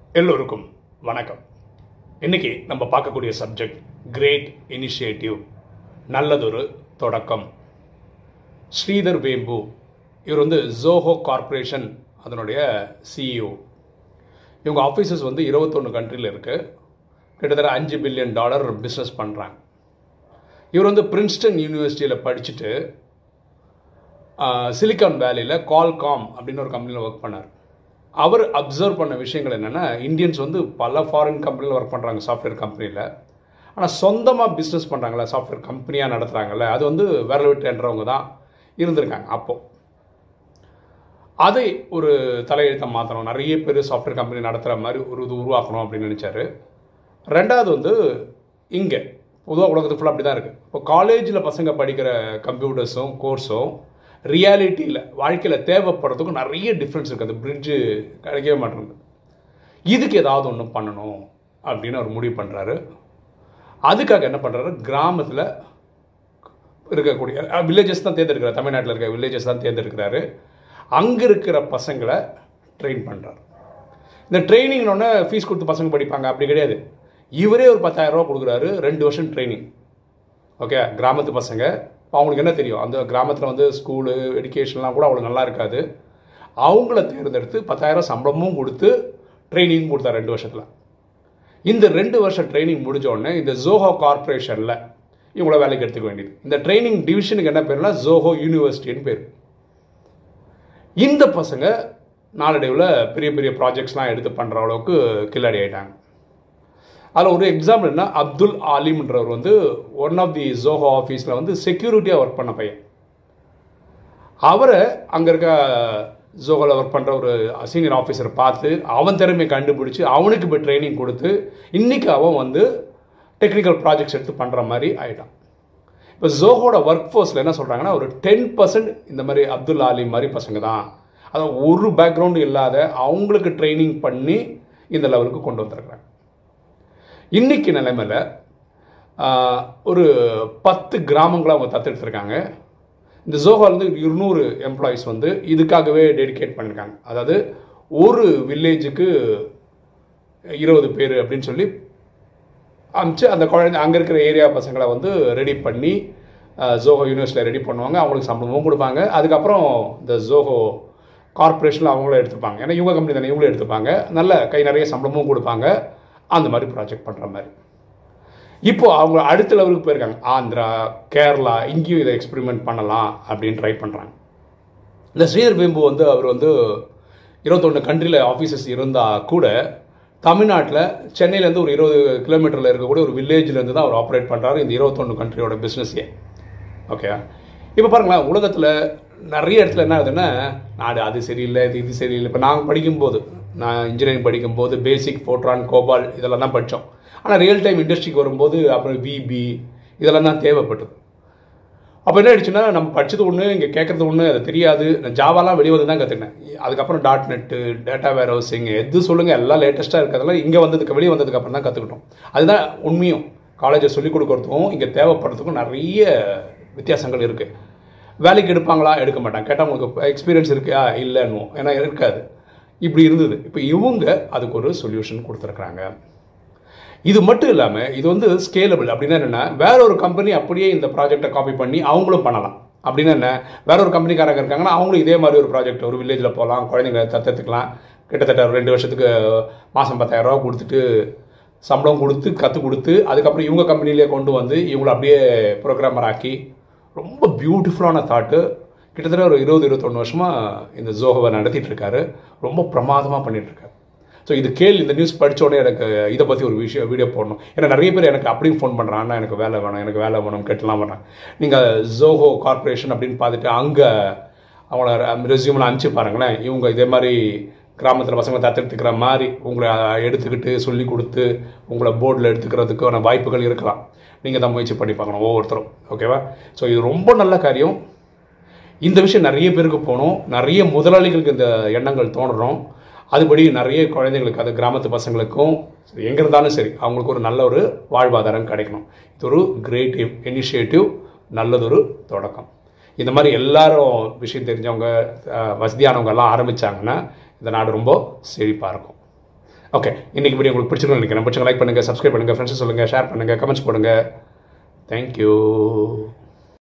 எல்லோருக்கும் வணக்கம் இன்னைக்கு நம்ம பார்க்கக்கூடிய சப்ஜெக்ட் கிரேட் இனிஷியேட்டிவ் நல்லதொரு தொடக்கம் ஸ்ரீதர் வேம்பு இவர் வந்து ஜோஹோ கார்ப்பரேஷன் அதனுடைய சிஇஓ இவங்க ஆஃபீஸஸ் வந்து இருபத்தொன்று கண்ட்ரியில் இருக்குது கிட்டத்தட்ட அஞ்சு பில்லியன் டாலர் பிஸ்னஸ் பண்ணுறாங்க இவர் வந்து பிரின்ஸ்டன் யூனிவர்சிட்டியில் படிச்சுட்டு சிலிக்கான் வேலியில் கால்காம் அப்படின்னு ஒரு கம்பெனியில் ஒர்க் பண்ணார் அவர் அப்சர்வ் பண்ண விஷயங்கள் என்னென்னா இந்தியன்ஸ் வந்து பல ஃபாரின் கம்பெனியில் ஒர்க் பண்ணுறாங்க சாஃப்ட்வேர் கம்பெனியில் ஆனால் சொந்தமாக பிஸ்னஸ் பண்ணுறாங்களே சாஃப்ட்வேர் கம்பெனியாக நடத்துகிறாங்கல்ல அது வந்து விரல் விட்டுன்றவங்க தான் இருந்திருக்காங்க அப்போது அதை ஒரு தலையெழுத்தை மாற்றணும் நிறைய பேர் சாஃப்ட்வேர் கம்பெனி நடத்துகிற மாதிரி ஒரு இது உருவாக்கணும் அப்படின்னு நினச்சாரு ரெண்டாவது வந்து இங்கே பொதுவாக உலகத்து ஃபுல்லாக அப்படி தான் இருக்குது இப்போ காலேஜில் பசங்க படிக்கிற கம்ப்யூட்டர்ஸும் கோர்ஸும் ரியாலிட்டியில் வாழ்க்கையில் தேவைப்படுறதுக்கும் நிறைய டிஃப்ரென்ஸ் இருக்குது அந்த பிரிட்ஜு கிடைக்கவே மாட்டேங்குது இதுக்கு ஏதாவது ஒன்று பண்ணணும் அப்படின்னு அவர் முடிவு பண்ணுறாரு அதுக்காக என்ன பண்ணுறாரு கிராமத்தில் இருக்கக்கூடிய வில்லேஜஸ் தான் தேர்ந்தெடுக்கிறார் தமிழ்நாட்டில் இருக்க வில்லேஜஸ் தான் தேர்ந்தெடுக்கிறாரு அங்கே இருக்கிற பசங்களை ட்ரெயின் பண்ணுறாரு இந்த ட்ரைனிங்னொன்னே ஃபீஸ் கொடுத்து பசங்க படிப்பாங்க அப்படி கிடையாது இவரே ஒரு பத்தாயிரரூபா கொடுக்குறாரு ரெண்டு வருஷம் ட்ரைனிங் ஓகே கிராமத்து பசங்க அவங்களுக்கு என்ன தெரியும் அந்த கிராமத்தில் வந்து ஸ்கூலு எஜுகேஷன்லாம் கூட அவ்வளோ நல்லா இருக்காது அவங்கள தேர்ந்தெடுத்து பத்தாயிரம் சம்பளமும் கொடுத்து ட்ரைனிங் கொடுத்தார் ரெண்டு வருஷத்தில் இந்த ரெண்டு வருஷம் ட்ரைனிங் முடிஞ்ச உடனே இந்த ஜோஹோ கார்ப்பரேஷனில் இவங்கள வேலைக்கு எடுத்துக்க வேண்டியது இந்த ட்ரைனிங் டிவிஷனுக்கு என்ன பேருனா ஜோஹோ யூனிவர்சிட்டின்னு பேர் இந்த பசங்க நாளடைவில் பெரிய பெரிய ப்ராஜெக்ட்ஸ்லாம் எடுத்து பண்ணுற அளவுக்கு கில்லாடி ஆகிட்டாங்க அதில் ஒரு எக்ஸாம்பிள் என்ன அப்துல் ஆலிம்ன்றவர் வந்து ஒன் ஆஃப் தி ஜோஹோ ஆஃபீஸில் வந்து செக்யூரிட்டியாக ஒர்க் பண்ண பையன் அவரை அங்கே இருக்க ஜோஹோவில் ஒர்க் பண்ணுற ஒரு சீனியர் ஆஃபீஸர் பார்த்து அவன் திறமையை கண்டுபிடிச்சி அவனுக்கு இப்போ ட்ரைனிங் கொடுத்து இன்றைக்கி அவன் வந்து டெக்னிக்கல் ப்ராஜெக்ட்ஸ் எடுத்து பண்ணுற மாதிரி ஆகிட்டான் இப்போ ஜோஹோட ஒர்க் ஃபோர்ஸில் என்ன சொல்கிறாங்கன்னா ஒரு டென் பர்சன்ட் இந்த மாதிரி அப்துல் ஆலிம் மாதிரி பசங்க தான் அதாவது ஒரு பேக்ரவுண்டு இல்லாத அவங்களுக்கு ட்ரைனிங் பண்ணி இந்த லெவலுக்கு கொண்டு வந்திருக்கிறாங்க இன்னைக்கு நிலைமையில் ஒரு பத்து கிராமங்களை அவங்க தத்தெடுத்திருக்காங்க இந்த ஜோஹால் வந்து இருநூறு எம்ப்ளாயீஸ் வந்து இதுக்காகவே டெடிகேட் பண்ணியிருக்காங்க அதாவது ஒரு வில்லேஜுக்கு இருபது பேர் அப்படின்னு சொல்லி அமிச்சு அந்த குழந்தை அங்கே இருக்கிற ஏரியா பசங்களை வந்து ரெடி பண்ணி ஜோஹோ யூனிவர்சிட்டியில் ரெடி பண்ணுவாங்க அவங்களுக்கு சம்பளமும் கொடுப்பாங்க அதுக்கப்புறம் இந்த ஜோஹோ கார்பரேஷனில் அவங்களும் எடுத்துப்பாங்க ஏன்னா இவங்க கம்பெனி தானே இவங்களும் எடுத்துப்பாங்க நல்ல கை நிறைய சம்பளமும் கொடுப்பாங்க அந்த மாதிரி ப்ராஜெக்ட் பண்ணுற மாதிரி இப்போ அவங்க அடுத்த லெவலுக்கு போயிருக்காங்க ஆந்திரா கேரளா இங்கேயும் இதை எக்ஸ்பெரிமெண்ட் பண்ணலாம் அப்படின்னு ட்ரை பண்ணுறாங்க இந்த ஸ்ரீதர் வேம்பு வந்து அவர் வந்து இருபத்தொன்று கண்ட்ரியில் ஆஃபீஸஸ் இருந்தால் கூட தமிழ்நாட்டில் சென்னையிலேருந்து ஒரு இருபது கிலோமீட்டரில் இருக்கக்கூடிய ஒரு வில்லேஜ்லேருந்து தான் அவர் ஆப்ரேட் பண்ணுறாரு இந்த இருபத்தொன்று கண்ட்ரியோட பிஸ்னஸே ஓகே இப்போ பாருங்களேன் உலகத்தில் நிறைய இடத்துல என்ன ஆகுதுன்னா நாடு அது சரியில்லை இது இது சரியில்லை இப்போ நாங்கள் படிக்கும்போது நான் இன்ஜினியரிங் படிக்கும்போது பேசிக் ஃபோட்ரான் கோபால் இதெல்லாம் தான் படித்தோம் ஆனால் ரியல் டைம் இண்டஸ்ட்ரிக்கு வரும்போது அப்புறம் விபி இதெல்லாம் தான் தேவைப்பட்டது அப்போ என்ன ஆயிடுச்சுன்னா நம்ம படித்தது ஒன்று இங்கே கேட்குறது ஒன்று அது தெரியாது நான் ஜாவாலாம் வெளியே வந்து தான் கற்றுக்கினேன் அதுக்கப்புறம் dot net data warehousing எது சொல்லுங்கள் எல்லாம் லேட்டஸ்ட்டாக இருக்கிறதெல்லாம் இங்கே வந்ததுக்கு வெளியே வந்ததுக்கு அப்புறம் தான் கற்றுக்கிட்டோம் அதுதான் உண்மையும் காலேஜை சொல்லிக் கொடுக்கறதுக்கும் இங்கே தேவைப்படுறதுக்கும் நிறைய வித்தியாசங்கள் இருக்குது வேலைக்கு எடுப்பாங்களா எடுக்க மாட்டாங்க கேட்டால் உங்களுக்கு எக்ஸ்பீரியன்ஸ் இருக்கா இல்லைன்னு ஏன்னா இருக்காது இப்படி இருந்தது இப்போ இவங்க அதுக்கு ஒரு சொல்யூஷன் கொடுத்துருக்குறாங்க இது மட்டும் இல்லாமல் இது வந்து ஸ்கேலபிள் அப்படின்னா என்னென்னா வேற ஒரு கம்பெனி அப்படியே இந்த ப்ராஜெக்டை காப்பி பண்ணி அவங்களும் பண்ணலாம் அப்படின்னா என்ன வேற ஒரு கம்பெனிக்காரங்க இருக்காங்கன்னா அவங்களும் இதே மாதிரி ஒரு ப்ராஜெக்ட் ஒரு வில்லேஜில் போகலாம் குழந்தைங்களை தத்தெடுத்துக்கலாம் கிட்டத்தட்ட ஒரு ரெண்டு வருஷத்துக்கு மாதம் பத்தாயிரரூபா கொடுத்துட்டு சம்பளம் கொடுத்து கற்றுக் கொடுத்து அதுக்கப்புறம் இவங்க கம்பெனிலே கொண்டு வந்து இவங்களை அப்படியே ப்ரோக்ராமர் ஆக்கி ரொம்ப பியூட்டிஃபுல்லான தாட்டு கிட்டத்தட்ட ஒரு இருபது இருபத்தொன்று வருஷமாக இந்த ஜோஹோவை நடத்திட்டு இருக்காரு ரொம்ப பிரமாதமாக பண்ணிட்டு இருக்காரு ஸோ இது கேள் இந்த நியூஸ் படித்தோடனே எனக்கு இதை பற்றி ஒரு விஷயம் வீடியோ போடணும் ஏன்னா நிறைய பேர் எனக்கு அப்படியும் ஃபோன் பண்ணுறாங்க அண்ணா எனக்கு வேலை வேணும் எனக்கு வேலை வேணும் கேட்டுலாம் பண்ணுறாங்க நீங்கள் ஜோஹோ கார்பரேஷன் அப்படின்னு பார்த்துட்டு அங்கே அவங்கள ரெசியூமில் அனுப்பிச்சு பாருங்களேன் இவங்க இதே மாதிரி கிராமத்தில் பசங்களை தத்தெடுத்துக்கிற மாதிரி உங்களை எடுத்துக்கிட்டு சொல்லி கொடுத்து உங்களை போர்டில் எடுத்துக்கிறதுக்கான வாய்ப்புகள் இருக்கலாம் நீங்கள் தான் முயற்சி பண்ணி பார்க்கணும் ஒவ்வொருத்தரும் ஓகேவா ஸோ இது ரொம்ப நல்ல காரியம் இந்த விஷயம் நிறைய பேருக்கு போகணும் நிறைய முதலாளிகளுக்கு இந்த எண்ணங்கள் தோன்றணும் அதுபடி நிறைய குழந்தைங்களுக்கு அது கிராமத்து பசங்களுக்கும் எங்கே இருந்தாலும் சரி அவங்களுக்கு ஒரு நல்ல ஒரு வாழ்வாதாரம் கிடைக்கணும் இது ஒரு கிரேட் இனிஷியேட்டிவ் நல்லதொரு தொடக்கம் இந்த மாதிரி எல்லாரும் விஷயம் தெரிஞ்சவங்க அஹ், வசதியானவங்க எல்லாம் ஆரம்பிச்சாங்கன்னா இந்த நாடு ரொம்ப செழிப்பாக இருக்கும் ஓகே இன்றைக்கி வீடியோ உங்களுக்கு பிடிச்சிருக்கோம் நினைக்கிறேன் பிடிச்சவங்க லைக் பண்ணுங்கள் சப்ஸ்கிரைப் பண்ணுங்கள் ஃப்ரெண்ட்ஸ் சொல்லுங்கள் ஷேர் பண்ணுங்கள் கமெண்ட்ஸ் போடுங்க தேங்க்யூ